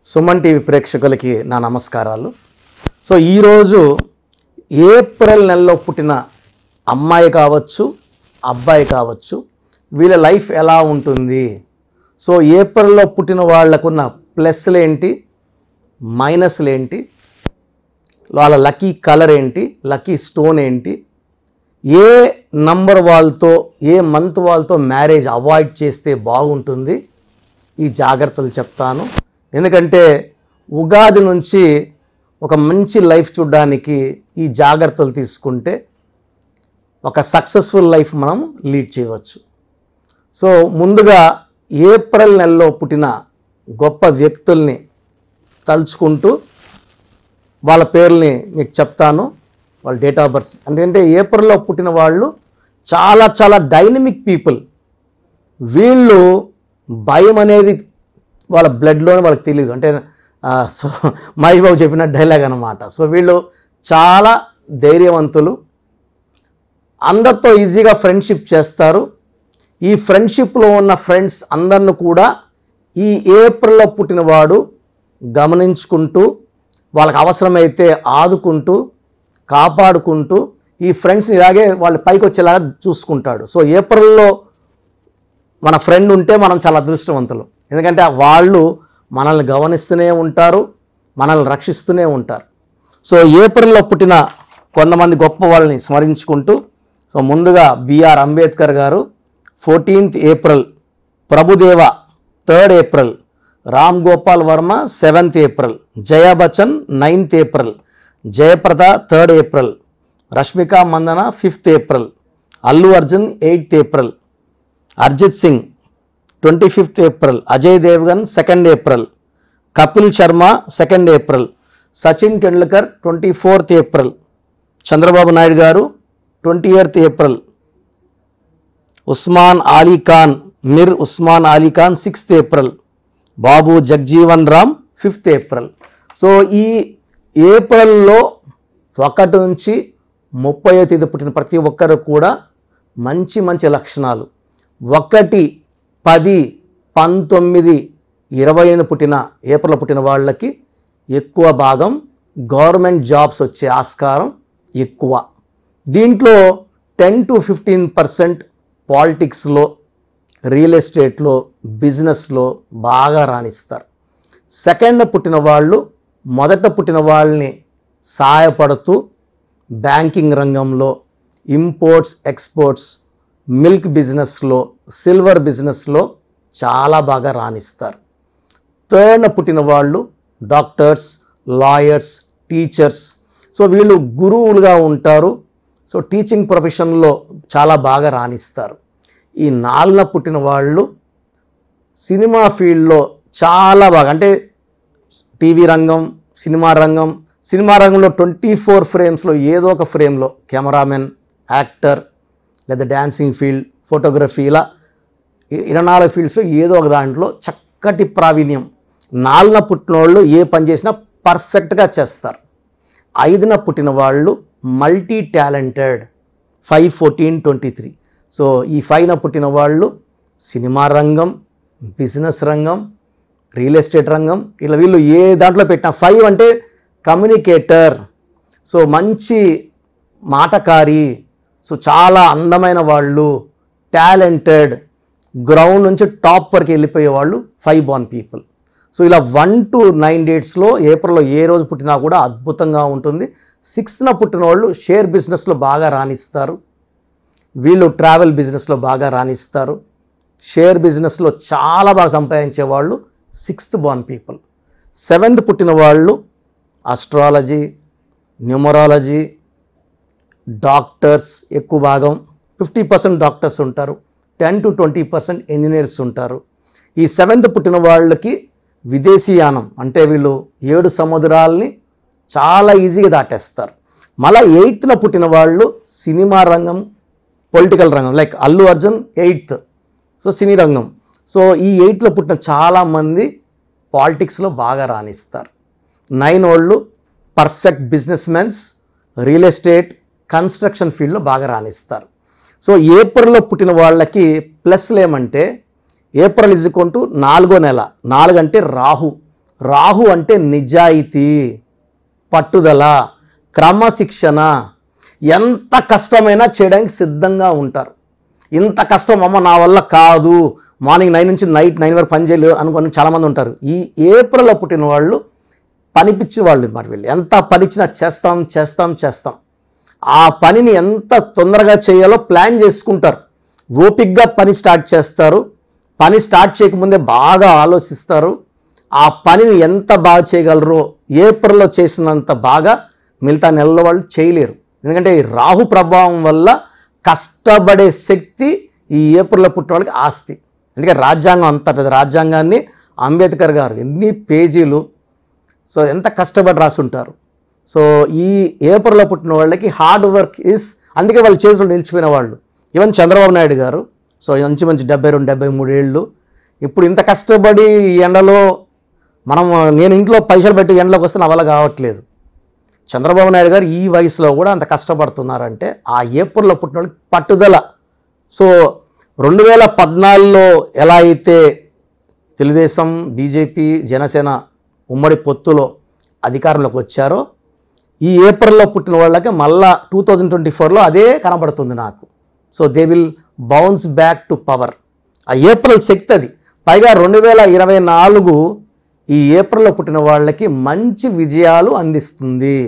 Suman TV ప్రేక్షకులకి నా నమస్కారాలు సో ఈరోజు ఏప్రిల్ నెలలో పుట్టిన అమ్మాయి కావచ్చు అబ్బాయి కావచ్చు వీళ్ళ లైఫ్ ఎలా ఉంటుంది సో ఏప్రిల్లో పుట్టిన వాళ్ళకున్న ప్లస్లు ఏంటి మైనస్లు ఏంటి వాళ్ళ లక్కీ కలర్ ఏంటి లక్కీ స్టోన్ ఏంటి ఏ నంబర్ వాళ్ళతో ఏ మంత్ వాళ్ళతో మ్యారేజ్ అవాయిడ్ చేస్తే బాగుంటుంది ఈ జాగ్రత్తలు చెప్తాను ఎందుకంటే ఉగాది నుంచి ఒక మంచి లైఫ్ చూడడానికి ఈ జాగ్రత్తలు తీసుకుంటే ఒక సక్సెస్ఫుల్ లైఫ్ మనం లీడ్ చేయవచ్చు సో ముందుగా ఏప్రిల్ నెలలో పుట్టిన గొప్ప వ్యక్తుల్ని తలుచుకుంటూ వాళ్ళ పేర్లని మీకు చెప్తాను వాళ్ళ డేట్ ఆఫ్ బర్త్ ఎందుకంటే ఏప్రిల్లో పుట్టిన వాళ్ళు చాలా చాలా డైనమిక్ పీపుల్ వీళ్ళు భయం అనేది వాళ్ళ బ్లడ్లోనే వాళ్ళకి తెలియదు అంటే ఆ, సో మహేష్ బాబు చెప్పిన డైలాగ్ అనమాట సో వీళ్ళు చాలా ధైర్యవంతులు అందరితో ఈజీగా ఫ్రెండ్షిప్ చేస్తారు ఈ ఫ్రెండ్షిప్లో ఉన్న ఫ్రెండ్స్ అందరిని కూడా ఈ ఏప్రిల్లో పుట్టినవాడు గమనించుకుంటూ వాళ్ళకి అవసరమైతే ఆదుకుంటూ కాపాడుకుంటూ ఈ ఫ్రెండ్స్ని ఇలాగే వాళ్ళు పైకి వచ్చేలాగా చూసుకుంటాడు సో ఏప్రిల్లో మన ఫ్రెండ్ ఉంటే మనం చాలా అదృష్టవంతులు ఎందుకంటే వాళ్ళు మనల్ని గమనిస్తూనే ఉంటారు మనల్ని రక్షిస్తూనే ఉంటారు సో ఏప్రిల్లో పుట్టిన కొంతమంది గొప్ప వాళ్ళని స్మరించుకుంటూ సో ముందుగా బిఆర్ అంబేద్కర్ గారు fourteenth April Prabhudeva third April Ram Gopal Varma seventh April Jaya Bachchan ninth April Jayaprada third April Rashmika Mandanna fifth April Allu Arjun eighth April Arijit Singh twenty fifth April Ajay Devgan second April Kapil Sharma second April Sachin Tendulkar twenty fourth April Chandrababu Naidu గారు twenty eighth April Osman Ali Khan Mir Osman Ali Khan sixth April Babu Jagjivan Ram fifth April so ఈ ఏప్రిల్లో ఒకటి నుంచి ముప్పై తేదీ పుట్టిన ప్రతి ఒక్కరు కూడా మంచి మంచి లక్షణాలు ఒకటి పది పంతొమ్మిది ఇరవై ఐదు పుట్టిన ఏప్రిల్లో పుట్టిన వాళ్ళకి ఎక్కువ భాగం గవర్నమెంట్ జాబ్స్ వచ్చే ఆస్కారం ఎక్కువ దీంట్లో టెన్ టు ఫిఫ్టీన్ పర్సెంట్ పాలిటిక్స్లో రియల్ ఎస్టేట్లో బిజినెస్లో బాగా రాణిస్తారు సెకండ్ పుట్టిన వాళ్ళు మొదట పుట్టిన వాళ్ళని సహాయపడుతూ బ్యాంకింగ్ రంగంలో ఇంపోర్ట్స్ ఎక్స్పోర్ట్స్ మిల్క్ బిజినెస్లో సిల్వర్ బిజినెస్లో చాలా బాగా రాణిస్తారు థర్డ్ పుట్టిన వాళ్ళు డాక్టర్స్ లాయర్స్ టీచర్స్ సో వీళ్ళు గురువులుగా ఉంటారు సో టీచింగ్ ప్రొఫెషన్లో చాలా బాగా రాణిస్తారు ఈ నాలుగున పుట్టిన వాళ్ళు సినిమా ఫీల్డ్లో చాలా బాగా అంటే టీవీ రంగం సినిమా రంగం సినిమా రంగంలో ట్వంటీ ఫోర్ ఫ్రేమ్స్లో ఏదో ఒక ఫ్రేమ్లో కెమెరామెన్ యాక్టర్ లేదా డ్యాన్సింగ్ ఫీల్డ్ ఫోటోగ్రఫీ ఇలా ఇ- ఇరవై నాలుగు ఫీల్డ్స్లో ఏదో ఒక దాంట్లో చక్కటి ప్రావీణ్యం నాలుగున పుట్టిన వాళ్ళు ఏ పని చేసినా పర్ఫెక్ట్గా చేస్తారు ఐదున పుట్టిన వాళ్ళు multi talented five fourteen twenty three so ఈ ఫైవ్న పుట్టిన వాళ్ళు సినిమా రంగం బిజినెస్ రంగం రియల్ ఎస్టేట్ రంగం ఇలా వీళ్ళు ఏ దాంట్లో పెట్టినా ఫైవ్ అంటే కమ్యూనికేటర్ సో మంచి మాటకారి సో చాలా అందమైన వాళ్ళు టాలెంటెడ్ గ్రౌండ్ నుంచి టాప్ వరకు వెళ్ళిపోయే వాళ్ళు ఫైవ్ బాన్ పీపుల్ సో ఇలా వన్ టు నైన్ డేట్స్లో ఏప్రిల్లో ఏ రోజు పుట్టినా కూడా అద్భుతంగా ఉంటుంది సిక్స్త్న పుట్టిన వాళ్ళు షేర్ బిజినెస్లో బాగా రాణిస్తారు వీళ్ళు ట్రావెల్ బిజినెస్లో బాగా రాణిస్తారు షేర్ బిజినెస్లో చాలా బాగా సంపాదించే వాళ్ళు సిక్స్త్ బాన్ పీపుల్ సెవెంత్ పుట్టిన వాళ్ళు అస్ట్రాలజీ న్యూమరాలజీ డాక్టర్స్ ఎక్కువ భాగం ఫిఫ్టీ పర్సెంట్ డాక్టర్స్ ఉంటారు ten to twenty percent engineers ఉంటారు ఈ సెవెంత్ పుట్టిన వాళ్ళకి విదేశీయానం అంటే వీళ్ళు ఏడు సముద్రాల్ని చాలా ఈజీగా దాటేస్తారు మళ్ళీ ఎయిత్న పుట్టిన వాళ్ళు సినిమా రంగం పొలిటికల్ రంగం like Allu Arjun eighth so సినీ రంగం సో ఈ ఎయిట్లో పుట్టిన చాలామంది పాలిటిక్స్లో బాగా రాణిస్తారు నైన్ వాళ్ళు perfect business mens real estate construction ఫీల్డ్లో బాగా రాణిస్తారు సో ఏప్రిల్లో పుట్టిన వాళ్ళకి ప్లస్లు ఏమంటే ఏప్రిల్ ఇజ్కుంటూ నాలుగో నెల నాలుగు అంటే రాహు రాహు అంటే నిజాయితీ పట్టుదల క్రమశిక్షణ ఎంత కష్టమైనా చేయడానికి సిద్ధంగా ఉంటారు ఇంత కష్టం అమ్మ నా వల్ల కాదు మార్నింగ్ నైన్ నుంచి నైట్ నైన్ వరకు పని చేయలేదు అనుకుని చాలామంది ఉంటారు ఈ ఏప్రిల్లో పుట్టిన వాళ్ళు పనిపిచ్చిన వాళ్ళు అనమాట వీళ్ళు ఎంత పనిచ్చినా చేస్తాం చేస్తాం చేస్తాం ఆ పనిని ఎంత తొందరగా చేయాలో ప్లాన్ చేసుకుంటారు ఓపిక్గా పని స్టార్ట్ చేస్తారు పని స్టార్ట్ చేయకముందే బాగా ఆలోచిస్తారు ఆ పనిని ఎంత బాగా చేయగలరో ఏప్రిల్లో చేసినంత బాగా మిగతా నెలలో వాళ్ళు చేయలేరు ఎందుకంటే ఈ రాహు ప్రభావం వల్ల కష్టపడే శక్తి ఈ ఏప్రిల్లో పుట్టిన వాళ్ళకి ఆస్తి ఎందుకంటే రాజ్యాంగం అంత పెద్ద రాజ్యాంగాన్ని అంబేద్కర్ గారు ఎన్ని పేజీలు సో ఎంత కష్టపడి రాసి ఉంటారు సో ఈ ఏప్రిల్లో పుట్టిన వాళ్ళకి హార్డ్ వర్క్ ఇస్ అందుకే వాళ్ళ చేతులు నిలిచిపోయిన వాళ్ళు ఈవెన్ చంద్రబాబు నాయుడు గారు సో మంచి మంచి డెబ్బై రెండు డెబ్బై మూడు ఏళ్ళు ఇప్పుడు ఇంత కష్టపడి ఈ ఎండలో మనం నేను ఇంట్లో పైసలు పెట్టి ఎండలోకి వస్తే నా వల్ల కావట్లేదు చంద్రబాబు నాయుడు గారు ఈ వయసులో కూడా అంత కష్టపడుతున్నారంటే ఆ ఏప్రిల్లో పుట్టిన వాళ్ళకి పట్టుదల సో రెండు వేల పద్నాలుగులో ఎలా అయితే తెలుగుదేశం బీజేపీ జనసేన ఉమ్మడి పొత్తులో అధికారంలోకి వచ్చారో ఈ ఏప్రిల్లో పుట్టిన వాళ్ళకి మళ్ళా టూ థౌజండ్ ట్వంటీ ఫోర్లో అదే కనబడుతుంది నాకు so they will bounce back to power ఆ ఏప్రిల్ శక్తి అది పైగా రెండు వేల ఇరవై నాలుగు ఈ ఏప్రిల్లో పుట్టిన వాళ్ళకి మంచి విజయాలు అందిస్తుంది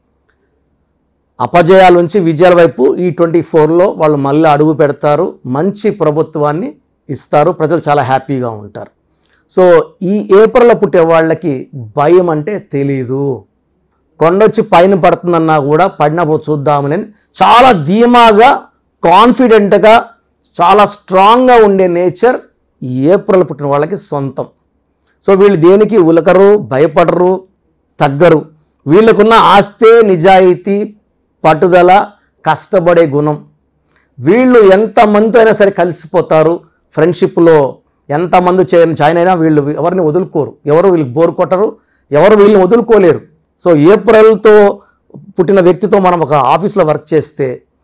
అపజయాల నుంచి విజయాల వైపు ఈ ట్వంటీ ఫోర్లో వాళ్ళు మళ్ళీ అడుగు పెడతారు మంచి ప్రభుత్వాన్ని ఇస్తారు ప్రజలు చాలా హ్యాపీగా ఉంటారు సో ఈ ఏప్రిల్లో పుట్టే వాళ్ళకి భయం అంటే తెలీదు కొండొచ్చి పైన పడుతుందన్నా కూడా పడినప్పుడు చూద్దామని చాలా ధీమాగా కాన్ఫిడెంట్గా చాలా స్ట్రాంగ్గా ఉండే నేచర్ ఈ ఏప్రిల్ పుట్టిన వాళ్ళకి సొంతం సో వీళ్ళు దేనికి ఉలకరు భయపడరు తగ్గరు వీళ్ళకున్న ఆస్తే నిజాయితీ పట్టుదల కష్టపడే గుణం వీళ్ళు ఎంతమందితో అయినా సరే కలిసిపోతారు ఫ్రెండ్షిప్లో ఎంతమంది చేయని జాయిన్ అయినా వీళ్ళు ఎవరిని వదులుకోరు ఎవరు వీళ్ళకి బోర్ కొట్టరు ఎవరు వీళ్ళని వదులుకోలేరు సో ఏప్రిల్తో పుట్టిన వ్యక్తితో మనం ఒక ఆఫీస్లో వర్క్ చేస్తే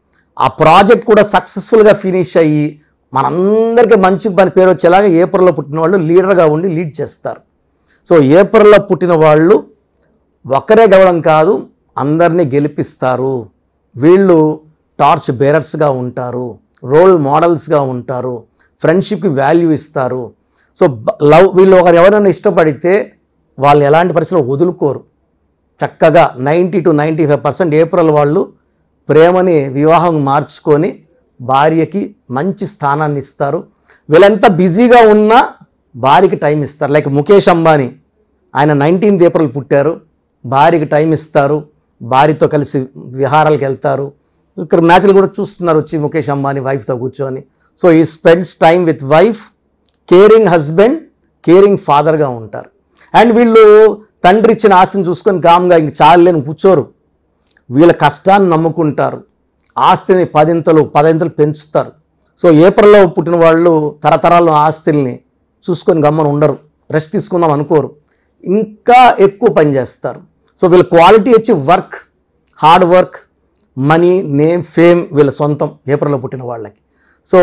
ఆ ప్రాజెక్ట్ కూడా సక్సెస్ఫుల్గా ఫినిష్ అయ్యి మనందరికీ మంచి పని పేరు వచ్చేలాగా ఏప్రిల్లో పుట్టిన వాళ్ళు లీడర్గా ఉండి లీడ్ చేస్తారు సో ఏప్రిల్లో పుట్టిన వాళ్ళు ఒక్కరే గెలవడం కాదు అందరినీ గెలిపిస్తారు వీళ్ళు టార్చ్ బేరర్స్గా ఉంటారు రోల్ మోడల్స్గా ఉంటారు ఫ్రెండ్షిప్కి వాల్యూ ఇస్తారు సో బ- లవ్ వీళ్ళు ఒకరు ఎవరైనా ఇష్టపడితే వాళ్ళు ఎలాంటి పరిస్థితుల్లో వదులుకోరు చక్కగా ninety to ninety five percent April వాళ్ళు ప్రేమని వివాహం మార్చుకొని భార్యకి మంచి స్థానాన్ని ఇస్తారు వీళ్ళంతా బిజీగా ఉన్నా భార్యకి టైం ఇస్తారు లైక్ ముఖేష్ అంబానీ ఆయన నైన్టీన్త్ ఏప్రిల్ పుట్టారు భార్యకి టైం ఇస్తారు భార్యతో కలిసి విహారాలకు వెళ్తారు ఇక్కడ మ్యాచ్లు కూడా చూస్తున్నారు వచ్చి ముఖేష్ అంబానీ వైఫ్తో కూర్చొని సో ఈ spends time with wife caring husband caring ఫాదర్గా ఉంటారు అండ్ వీళ్ళు తండ్రి ఇచ్చిన ఆస్తిని చూసుకొని గామ్గా ఇంక చాలేని కూర్చోరు వీళ్ళ కష్టాన్ని నమ్ముకుంటారు ఆస్తిని పదింతలు పదింతలు పెంచుతారు సో ఏప్రిల్లో పుట్టిన వాళ్ళు తరతరాల ఆస్తుల్ని చూసుకొని గమ్మని ఉండరు రెస్ట్ తీసుకుందాం అనుకోరు ఇంకా ఎక్కువ పని చేస్తారు సో వీళ్ళ క్వాలిటీ వచ్చి work hard work money name fame వీళ్ళ సొంతం ఏప్రిల్లో పుట్టిన వాళ్ళకి సో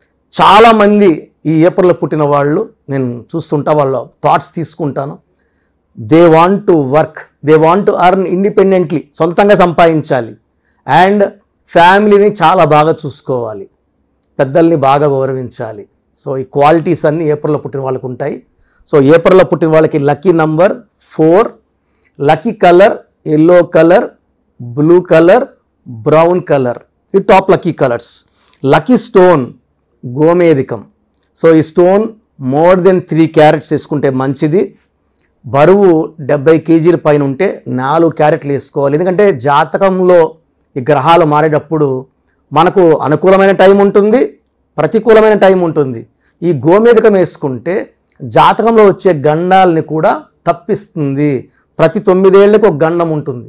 చాలామంది ఈ ఏప్రిల్లో పుట్టిన వాళ్ళు నేను చూస్తుంటా వాళ్ళ థాట్స్ తీసుకుంటాను they want to work they want to earn independently సొంతంగా సంపాదించాలి అండ్ ఫ్యామిలీని చాలా బాగా చూసుకోవాలి పెద్దల్ని బాగా గౌరవించాలి సో ఈ క్వాలిటీస్ అన్నీ ఏప్రిల్లో పుట్టిన వాళ్ళకు ఉంటాయి సో ఏప్రిల్లో పుట్టిన వాళ్ళకి lucky number four lucky colour yellow colour blue colour brown colour ఈ top lucky colours lucky stone గోమేధికం సో ఈ stone more than three carats వేసుకుంటే మంచిది బరువు డెబ్బై కేజీల పైన ఉంటే నాలుగు క్యారెట్లు వేసుకోవాలి ఎందుకంటే జాతకంలో ఈ గ్రహాలు మారేటప్పుడు మనకు అనుకూలమైన టైం ఉంటుంది ప్రతికూలమైన టైం ఉంటుంది ఈ గోమేధికం వేసుకుంటే జాతకంలో వచ్చే గండాలని కూడా తప్పిస్తుంది ప్రతి తొమ్మిదేళ్లకు ఒక గండం ఉంటుంది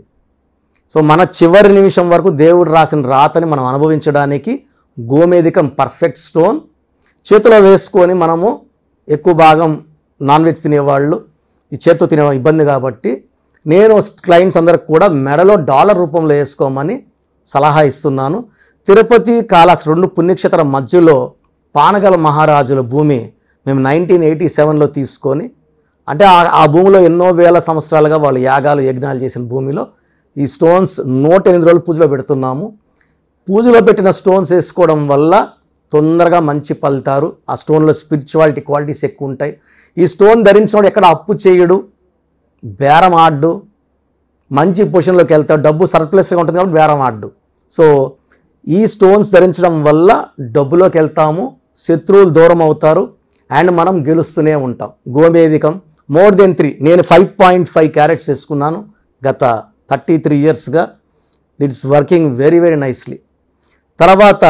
సో మన చివరి నిమిషం వరకు దేవుడు రాసిన రాతని మనం అనుభవించడానికి గోమేధికం పర్ఫెక్ట్ స్టోన్ చేతిలో వేసుకొని మనము ఎక్కువ భాగం నాన్ వెజ్ తినేవాళ్ళు ఈ చేత్తో తినే ఇబ్బంది కాబట్టి నేను క్లయింట్స్ అందరికి కూడా మెడలో డాలర్ రూపంలో వేసుకోమని సలహా ఇస్తున్నాను తిరుపతి కాలాస్ రెండు పుణ్యక్షేత్రం మధ్యలో పానగల మహారాజుల భూమి మేము నైన్టీన్ ఎయిటీ సెవెన్లో తీసుకొని అంటే ఆ- ఆ భూమిలో ఎన్నో వేల సంవత్సరాలుగా వాళ్ళు యాగాలు యజ్ఞాలు చేసిన భూమిలో ఈ స్టోన్స్ నూట ఎనిమిది రోజులు పూజలో పెడుతున్నాము పూజలో పెట్టిన స్టోన్స్ వేసుకోవడం వల్ల తొందరగా మంచి ఫలితారు ఆ స్టోన్లో స్పిరిచువాలిటీ క్వాలిటీస్ ఎక్కువ ఉంటాయి ఈ స్టోన్ ధరించినోడు ఎక్కడ అప్పు చేయడు బేరం ఆడ్డు మంచి పొజిషన్లోకి వెళ్తాడు డబ్బు సర్ప్లస్గా ఉంటుంది కాబట్టి బేరం ఆడ్డు సో ఈ స్టోన్స్ ధరించడం వల్ల డబ్బులోకి వెళ్తాము శత్రువులు దూరం అవుతారు అండ్ మనం గెలుస్తూనే ఉంటాం గోమేదికం మోర్ దెన్ త్రీ నేను ఫైవ్ పాయింట్ ఫైవ్ క్యారెట్స్ వేసుకున్నాను గత థర్టీ త్రీ ఇయర్స్గా it's working very very nicely తర్వాత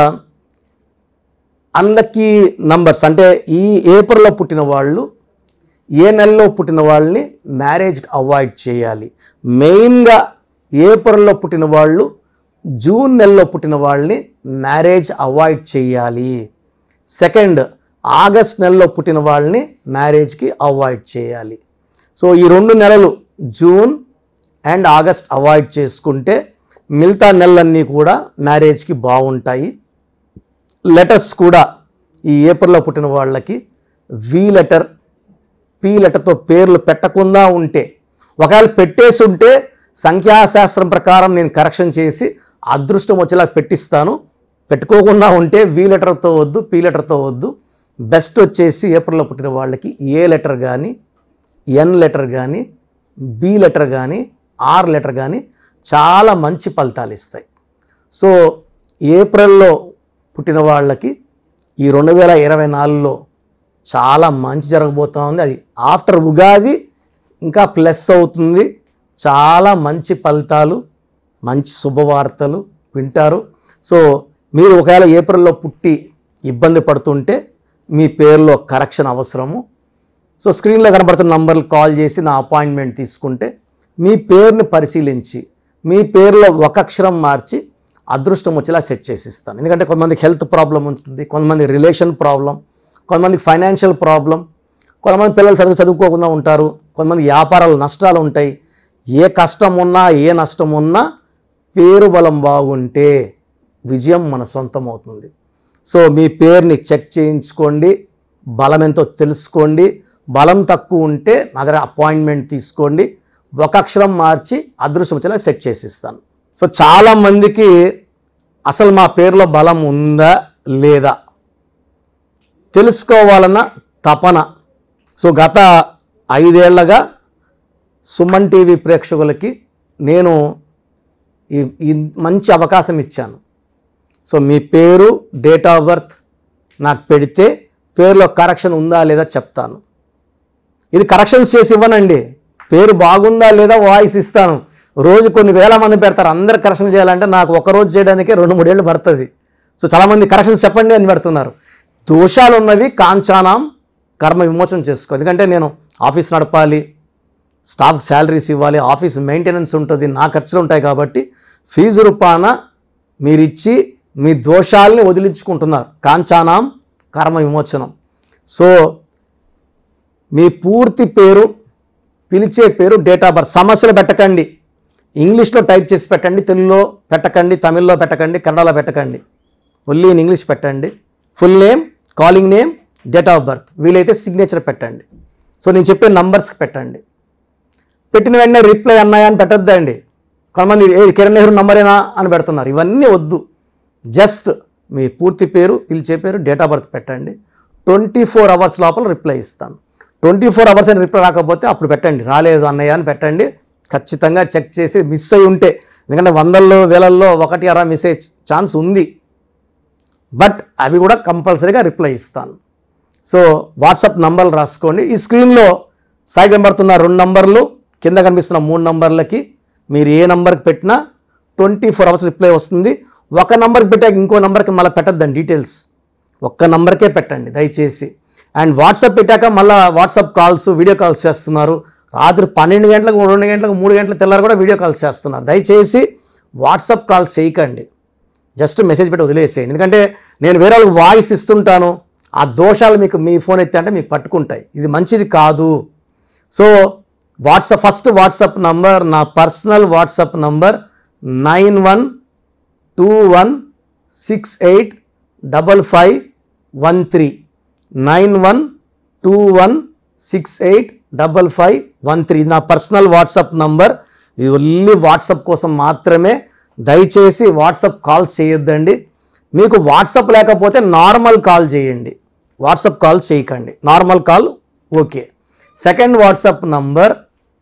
అన్లక్కీ నంబర్స్ అంటే ఈ ఏప్రిల్లో పుట్టిన వాళ్ళు ఏ నెలలో పుట్టిన వాళ్ళని మ్యారేజ్కి అవాయిడ్ చేయాలి మెయిన్గా ఏప్రిల్లో పుట్టిన వాళ్ళు జూన్ నెలలో పుట్టిన వాళ్ళని మ్యారేజ్ అవాయిడ్ చేయాలి సెకండ్ ఆగస్ట్ నెలలో పుట్టిన వాళ్ళని మ్యారేజ్కి అవాయిడ్ చేయాలి సో ఈ రెండు నెలలు జూన్ అండ్ ఆగస్ట్ అవాయిడ్ చేసుకుంటే మిగతా నెలలన్నీ కూడా మ్యారేజ్కి బాగుంటాయి లెటర్స్ కూడా ఈ ఏప్రిల్లో పుట్టిన వాళ్ళకి వి లెటర్ పి లెటర్తో పేర్లు పెట్టకుండా ఉంటే ఒకవేళ పెట్టేసి ఉంటే సంఖ్యాశాస్త్రం ప్రకారం నేను కరెక్షన్ చేసి అదృష్టం వచ్చేలా పెట్టిస్తాను పెట్టుకోకుండా ఉంటే వి లెటర్తో వద్దు పి లెటర్తో వద్దు బెస్ట్ వచ్చేసి ఏప్రిల్లో పుట్టిన వాళ్ళకి ఏ లెటర్ కానీ ఎన్ లెటర్ కానీ బి లెటర్ కానీ ఆర్ లెటర్ కానీ చాలా మంచి ఫలితాలు ఇస్తాయి సో ఏప్రిల్లో పుట్టిన వాళ్ళకి ఈ రెండు వేల ఇరవై నాలుగులో చాలా మంచి జరగబోతా ఉంది అది ఆఫ్టర్ ఉగాది ఇంకా ప్లస్ అవుతుంది చాలా మంచి ఫలితాలు మంచి శుభవార్తలు వింటారు సో మీరు ఒకవేళ ఏప్రిల్లో పుట్టి ఇబ్బంది పడుతుంటే మీ పేరులో కరెక్షన్ అవసరము సో స్క్రీన్లో కనబడుతున్న నంబర్లు కాల్ చేసి నా అపాయింట్మెంట్ తీసుకుంటే మీ పేరుని పరిశీలించి మీ పేరులో ఒక అక్షరం మార్చి అదృష్టం వచ్చేలా సెట్ చేసి ఇస్తాను ఎందుకంటే కొంతమందికి హెల్త్ ప్రాబ్లం ఉంటుంది కొంతమంది రిలేషన్ ప్రాబ్లం కొంతమందికి ఫైనాన్షియల్ ప్రాబ్లం కొంతమంది పిల్లలు చదువు చదువుకోకుండా ఉంటారు కొంతమంది వ్యాపారాలు నష్టాలు ఉంటాయి ఏ కష్టం ఉన్నా ఏ నష్టం ఉన్నా పేరు బలం బాగుంటే విజయం మన సొంతం అవుతుంది సో మీ పేరుని చెక్ చేయించుకోండి బలం ఎంతో తెలుసుకోండి బలం తక్కువ ఉంటే నా దగ్గర అపాయింట్మెంట్ తీసుకోండి ఒక అక్షరం మార్చి అదృష్టం వచ్చేలా సెట్ చేసి ఇస్తాను సో చాలామందికి అసలు మా పేరులో బలం ఉందా లేదా తెలుసుకోవాలన్న తపన సో గత ఐదేళ్లగా సుమన్ టీవీ ప్రేక్షకులకి నేను ఈ ఈ మంచి అవకాశం ఇచ్చాను సో మీ పేరు డేట్ ఆఫ్ బర్త్ నాకు పెడితే పేరులో కరెక్షన్ ఉందా లేదా చెప్తాను ఇది కరెక్షన్స్ చేసి ఇవ్వనండి పేరు బాగుందా లేదా వాయిస్ ఇస్తాను రోజు కొన్ని వేల మంది పెడతారు అందరు కరెక్షన్ చేయాలంటే నాకు ఒక రోజు చేయడానికే రెండు మూడేళ్ళు పడుతుంది సో చాలామంది కరెక్షన్స్ చెప్పండి అని పెడుతున్నారు దోషాలు ఉన్నవి కాంచానాం కర్మ విమోచన చేసుకో ఎందుకంటే నేను ఆఫీస్ నడపాలి స్టాఫ్ శాలరీస్ ఇవ్వాలి ఆఫీస్ మెయింటెనెన్స్ ఉంటుంది నా ఖర్చులు ఉంటాయి కాబట్టి ఫీజు రూపాన మీరు ఇచ్చి మీ దోషాలని వదిలించుకుంటున్నారు కాంచానాం కర్మ విమోచనం సో మీ పూర్తి పేరు పిలిచే పేరు డేట్ ఆఫ్ బర్త్ సమస్యలు పెట్టకండి ఇంగ్లీష్లో టైప్ చేసి పెట్టండి తెలుగులో పెట్టకండి తమిళ్లో పెట్టకండి కన్నడలో పెట్టకండి ఓన్లీ ఇన్ ఇంగ్లీష్ పెట్టండి full name calling name date of birth వీలైతే సిగ్నేచర్ పెట్టండి సో నేను చెప్పే నంబర్స్కి పెట్టండి పెట్టిన వెంటనే రిప్లై అన్నాయా అని పెట్టొద్దండి కొంతమంది ఏ కిరణ్ నెహ్రూ నంబరేనా అని పెడుతున్నారు ఇవన్నీ వద్దు జస్ట్ మీ పూర్తి పేరు పిలిచే పేరు డేట్ ఆఫ్ బర్త్ పెట్టండి ట్వంటీ ఫోర్ అవర్స్ లోపల రిప్లై ఇస్తాను ట్వంటీ ఫోర్ అవర్స్ అని రిప్లై రాకపోతే అప్పుడు పెట్టండి రాలేదు అన్నయ్య అని పెట్టండి ఖచ్చితంగా చెక్ చేసి మిస్ అయి ఉంటే ఎందుకంటే వందల్లో వేలల్లో ఒకటి అరా మిస్ అయ్యే ఛాన్స్ ఉంది బట్ అవి కూడా కంపల్సరీగా రిప్లై ఇస్తాను సో వాట్సాప్ నంబర్లు రాసుకోండి ఈ స్క్రీన్లో సైడ్ కనబడుతున్న రెండు నంబర్లు కింద కనిపిస్తున్న మూడు నంబర్లకి మీరు ఏ నంబర్కి పెట్టినా ట్వంటీ ఫోర్ అవర్స్ రిప్లై వస్తుంది ఒక నంబర్కి పెట్టాక ఇంకో నంబర్కి మళ్ళీ పెట్టద్దండి డీటెయిల్స్ ఒక్క నంబర్కే పెట్టండి దయచేసి అండ్ వాట్సాప్ పెట్టాక మళ్ళీ వాట్సాప్ కాల్స్ వీడియో కాల్స్ చేస్తున్నారు రాత్రి పన్నెండు గంటలకు రెండు గంటలకు మూడు గంటల తెల్లారు కూడా వీడియో కాల్స్ చేస్తున్నారు దయచేసి వాట్సాప్ కాల్స్ చేయకండి జస్ట్ మెసేజ్ పెట్టి వదిలేసేయండి ఎందుకంటే నేను వేరే వాళ్ళకి వాయిస్ ఇస్తుంటాను ఆ దోషాలు మీకు మీ ఫోన్ ఎత్తే అంటే మీకు పట్టుకుంటాయి ఇది మంచిది కాదు so WhatsApp first WhatsApp number నా personal WhatsApp number nine one two one six eight double five one three nine one two one six eight double five one three ఇది నా పర్సనల్ వాట్సాప్ నంబర్ ఇది only WhatsApp కోసం మాత్రమే దయచేసి WhatsApp call చేయొద్దండి మీకు WhatsApp లేకపోతే normal call చేయండి వాట్సాప్ కాల్ చేయకండి normal call okay second WhatsApp number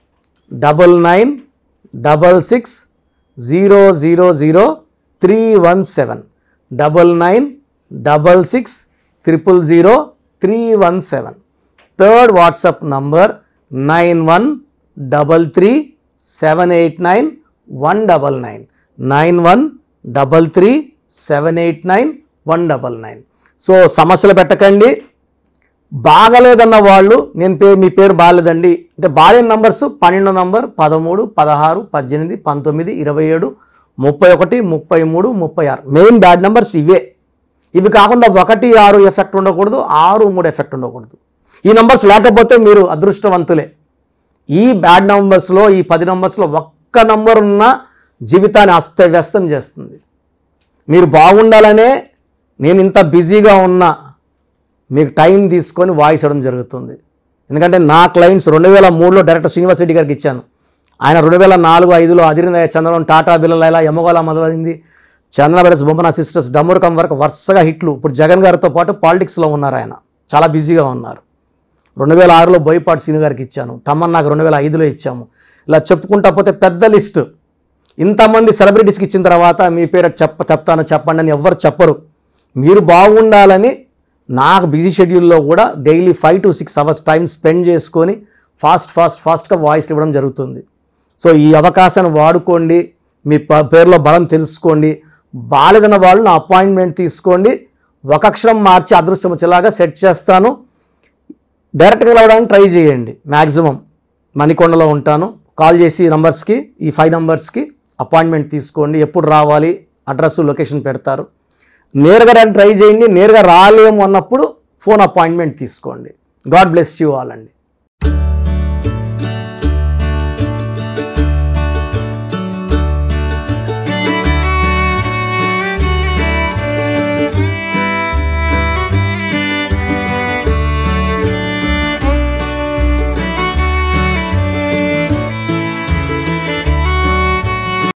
double nine double six zero zero zero three one seven double nine double six triple zero three one seven third WhatsApp number nine one double three seven eight nine one double nine nine one double three seven eight nine one double nine so సమస్యలు పెట్టకండి బాగలేదన్న వాళ్ళు నేను pay మీ పేరు బాగాలేదండి అంటే బాగాలేని numbers పన్నెండు number పదమూడు పదహారు పద్దెనిమిది పంతొమ్మిది ఇరవై ఏడు ముప్పై ఒకటి ముప్పై మూడు ముప్పై ఆరు మెయిన్ బ్యాడ్ నెంబర్స్ ఇవే ఇవి కాకుండా ఒకటి ఆరు ఎఫెక్ట్ ఉండకూడదు ఆరు మూడు ఎఫెక్ట్ ఉండకూడదు ఈ నంబర్స్ లేకపోతే మీరు అదృష్టవంతులే ఈ బ్యాడ్ నంబర్స్లో ఈ పది నంబర్స్లో ఒక్క నంబర్ ఉన్న జీవితాన్ని అస్తవ్యస్తం చేస్తుంది మీరు బాగుండాలనే నేను ఇంత బిజీగా ఉన్నా మీకు టైం తీసుకొని వాయిస్ ఇవ్వడం జరుగుతుంది ఎందుకంటే నా క్లయింట్స్ రెండు వేల మూడులో డైరెక్టర్ శ్రీనివాస్ రెడ్డి గారికి ఇచ్చాను ఆయన రెండు వేల నాలుగు ఐదులో అదిరిందయ్య చంద్రబాబు టాటా బిల్లల ఎమ్మగోళ మొదలైంది చంద్ర బ్రదర్స్ బొమ్మన సిస్టర్స్ డమరుకం వరకు వరుసగా హిట్లు ఇప్పుడు జగన్ గారితో పాటు పాలిటిక్స్లో ఉన్నారు ఆయన చాలా బిజీగా ఉన్నారు రెండు వేల ఆరులో బోయపాటి శ్రీను గారికి ఇచ్చాను తమన్నాకు రెండు వేల ఐదులో ఇచ్చాము ఇలా చెప్పుకుంటా పోతే పెద్ద లిస్టు ఇంతమంది సెలబ్రిటీస్కి ఇచ్చిన తర్వాత మీ పేరు చెప్ప చెప్తాను చెప్పండి అని ఎవ్వరు చెప్పరు మీరు బాగుండాలని నాకు బిజీ షెడ్యూల్లో కూడా daily five to six hours time spend చేసుకొని ఫాస్ట్ ఫాస్ట్ ఫాస్ట్గా వాయిస్ ఇవ్వడం జరుగుతుంది సో ఈ అవకాశాన్ని వాడుకోండి మీ ప- పేరులో బలం తెలుసుకోండి బాలేదన్న వాళ్ళు నా అపాయింట్మెంట్ తీసుకోండి ఒక అక్షరం మార్చి అదృష్టం వచ్చేలాగా సెట్ చేస్తాను డైరెక్ట్గా రావడానికి ట్రై చేయండి మ్యాక్సిమం మణికొండలో ఉంటాను కాల్ చేసి ఈ నంబర్స్కి ఈ ఫైవ్ నంబర్స్కి అపాయింట్మెంట్ తీసుకోండి ఎప్పుడు రావాలి అడ్రస్ లొకేషన్ పెడతారు నేరుగా రండి ట్రై చేయండి నేరుగా రాలేము అన్నప్పుడు ఫోన్ అపాయింట్మెంట్ తీసుకోండి గాడ్ బ్లెస్ యూ ఆల్ అండి